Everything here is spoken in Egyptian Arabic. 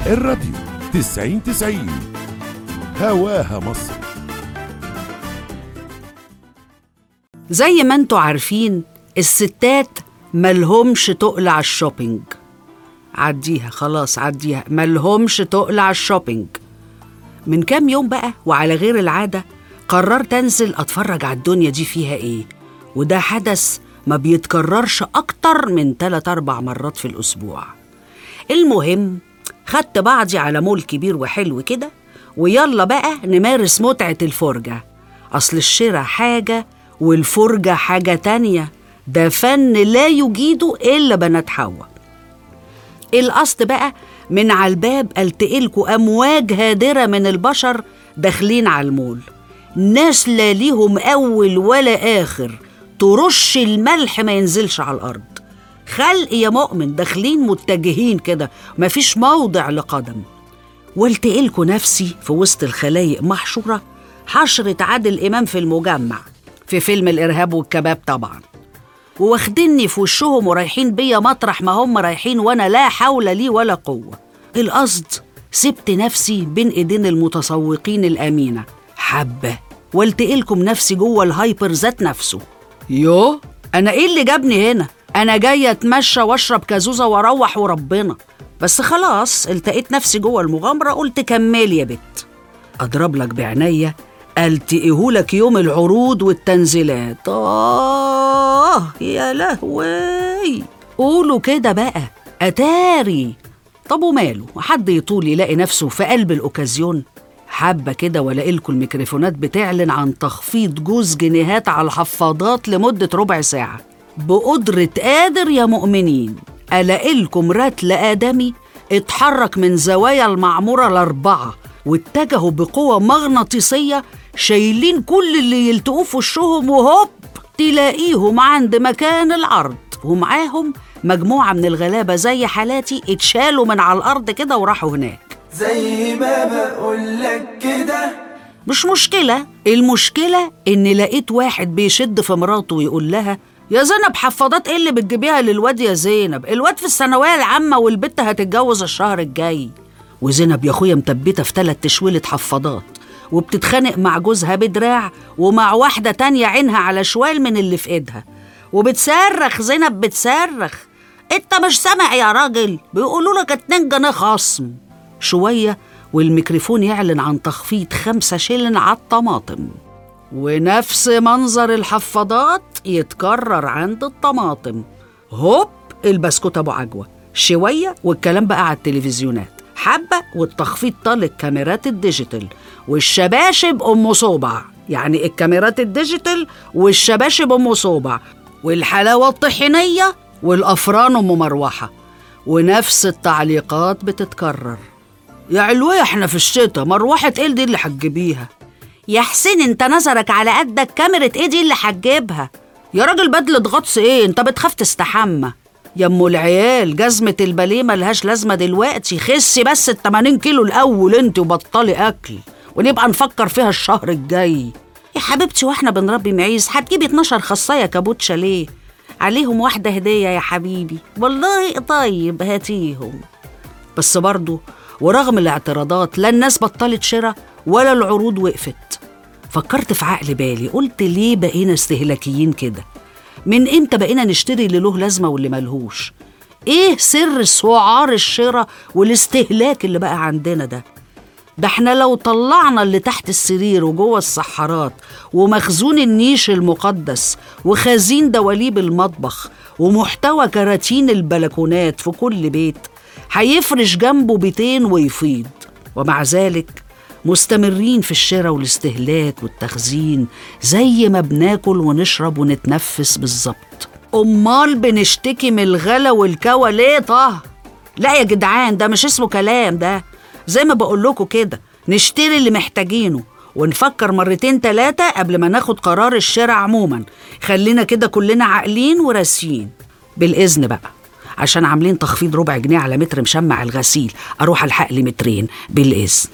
الراديو تسعين تسعين هواها مصر زي ما انتوا عارفين الستات ملهمش تقل على الشوبينج عديها خلاص عديها ملهمش تقل على الشوبينج من كام يوم بقى وعلى غير العادة قررت أنزل أتفرج على الدنيا دي فيها إيه وده حدث ما بيتكررش أكتر من تلات أربع مرات في الأسبوع المهم خدت بعضي على مول كبير وحلو كده ويلا بقى نمارس متعة الفرجة أصل الشراء حاجة والفرجة حاجة تانية ده فن لا يجيده إلا بنات حوا القصد بقى من على الباب التقلكوا أمواج هادرة من البشر داخلين على المول ناس لا ليهم أول ولا آخر ترش الملح ما ينزلش على الأرض خلق يا مؤمن داخلين متجهين كده مفيش موضع لقدم والتقلكوا نفسي في وسط الخلايق محشورة حشرة عادل إمام في المجمع في فيلم الإرهاب والكباب طبعا وواخديني في وشهم ورايحين بيا مطرح ما هم رايحين وانا لا حول لي ولا قوه القصد سبت نفسي بين ايدين المتسوقين الامينه حبه والتقلكم نفسي جوه الهايبر ذات نفسه يو انا ايه اللي جابني هنا انا جايه اتمشى واشرب كازوزه واروح وربنا بس خلاص التقيت نفسي جوه المغامره قلت كمل يا بت اضرب لك بعينيا التقيهولك يوم العروض والتنزيلات آه يا لهوي قولوا كده بقى أتاري طب وماله حد يطول يلاقي نفسه في قلب الأوكازيون حبة كده ولاقي لكم الميكروفونات بتعلن عن تخفيض جوز جنيهات على الحفاضات لمدة ربع ساعة بقدرة قادر يا مؤمنين ألاقي لكم رتل آدمي اتحرك من زوايا المعمورة الأربعة واتجهوا بقوة مغناطيسية شايلين كل اللي يلتقوه في وشهم وهوب تلاقيهم عند مكان العرض ومعاهم مجموعة من الغلابة زي حالاتي اتشالوا من على الأرض كده وراحوا هناك زي ما بقولك كده مش مشكلة المشكلة إن لقيت واحد بيشد في مراته ويقول لها يا زينب حفاضات ايه اللي بتجيبيها للواد يا زينب الواد في الثانوية العامة والبت هتتجوز الشهر الجاي وزينب يا اخويا مثبتة في تلات تشويلة حفاضات وبتتخانق مع جوزها بدراع ومع واحدة تانية عينها على شوال من اللي في ايدها وبتصرخ زينب بتصرخ انت مش سامع يا راجل بيقولوا لك اتنين جنيه خصم شوية والميكروفون يعلن عن تخفيض خمسة شيلن على الطماطم ونفس منظر الحفاضات يتكرر عند الطماطم هوب البسكوت ابو عجوه شويه والكلام بقى على التلفزيونات حبه والتخفيض طال الكاميرات الديجيتال والشباشب ام صوبع يعني الكاميرات الديجيتال والشباشب ام صوبع والحلاوه الطحينيه والافران ام مروحه ونفس التعليقات بتتكرر يا علوية احنا في الشتا مروحة ايه دي اللي هتجيبيها يا حسين انت نظرك على قدك كاميرا ايه دي اللي هتجيبها يا راجل بدلة غطس ايه انت بتخاف تستحمى يا ام العيال جزمة الباليه ملهاش لازمة دلوقتي خسي بس ال 80 كيلو الأول انت وبطلي أكل ونبقى نفكر فيها الشهر الجاي يا حبيبتي واحنا بنربي معيز هتجيبي 12 خصاية كابوتشا ليه عليهم واحدة هدية يا حبيبي والله طيب هاتيهم بس برضه ورغم الاعتراضات لا الناس بطلت شراء ولا العروض وقفت فكرت في عقل بالي قلت ليه بقينا استهلاكيين كده من امتى بقينا نشتري اللي له لازمه واللي ملهوش ايه سر سعار الشراء والاستهلاك اللي بقى عندنا ده ده احنا لو طلعنا اللي تحت السرير وجوه الصحارات ومخزون النيش المقدس وخزين دواليب المطبخ ومحتوى كراتين البلكونات في كل بيت هيفرش جنبه بيتين ويفيض ومع ذلك مستمرين في الشراء والاستهلاك والتخزين زي ما بناكل ونشرب ونتنفس بالظبط امال بنشتكي من الغلا والكوى ليه طه لا يا جدعان ده مش اسمه كلام ده زي ما بقول لكم كده نشتري اللي محتاجينه ونفكر مرتين تلاتة قبل ما ناخد قرار الشراء عموما خلينا كده كلنا عاقلين وراسيين بالإذن بقى عشان عاملين تخفيض ربع جنيه على متر مشمع الغسيل أروح ألحق لي مترين بالإذن